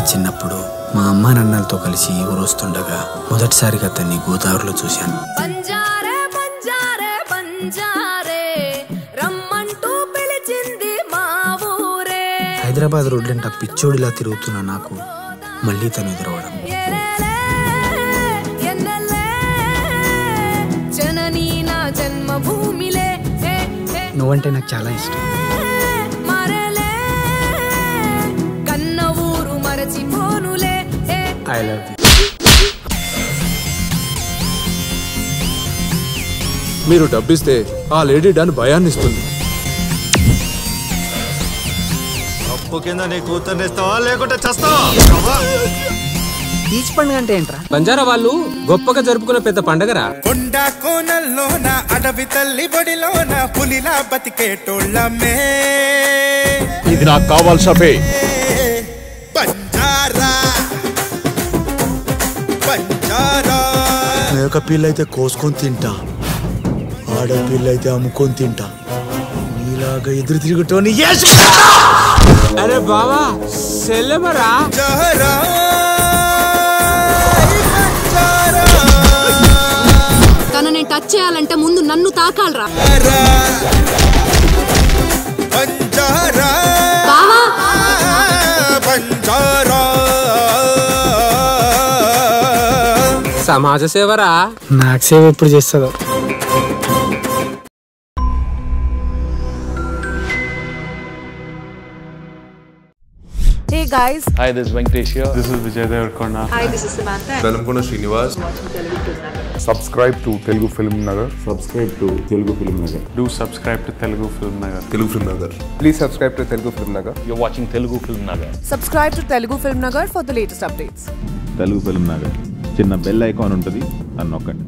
చిన్నప్పుడు మా అమ్మా నాన్నలతో కలిసి ఊరొస్తుండగా మొదటిసారిగా అతన్ని గోదావరిలో చూశాను పంజారే పంజారే పంజారే రమ్మంటూ పిలిచింది మా ఊరే హైదరాబాద్ రోడ్లంట పిచ్చోడిలా తిరుగుతున్న నాకు మళ్ళీ తను ఎదురవడం ఎలేలే, ఎన్నెలే, జననీ నా జన్మభూమిలే ఏ, ఏ, నువ్వంటే నాకు చాలా ఇష్టం మరలే కన్న ఊరు మరచిపోనులే ఏ, ఐ లవ్ యూ మీరు డబ్బిస్తే ఆ లేడీ డాన్ భయాన్ని ఇస్తుంది అప్పు కింద నీ కూతుర్ని ఇస్తావా లేకుంటే చస్తావా బీచ్ పండుగ అంటే ఏంట్రా బంజారా వాళ్ళు గొప్పగా జరుపుకునే పెద్ద పండగరా కొండ కోనల్లోన అడవి తల్లి బడిలోన పులిలా బతికేటోళ్ళమే ఇది నాకు కావాలి షఫే బంజారా బంజారా మేక పిల్ల అయితే కోసుకొని తింటా ఆడపిల్ల అయితే అమ్ముకొని తింటా నీలాగా ఎదురు తిరుగుటోని అరే బావా సెల్లమరా బంజారా బంజారా తనని టచ్ చేయాలంటే ముందు నన్ను తాకాలరా బంజారా బావా బంజారా సమాజ సేవరా నాకు సేవ ఎప్పుడు చేస్తుందో Hey guys, hi this Venkatesh This is Vijay Devarkonda. Velankonda Srinivas subscribe to Telugu film Nagar Do subscribe to Telugu Film Nagar. Telugu film Nagar please subscribe to Telugu film Nagar you watching Telugu film Nagar subscribe to Telugu Film Nagar for the latest updates. Telugu film Nagar చిన్న bell icon ఉంటుంది అని నొక్కండి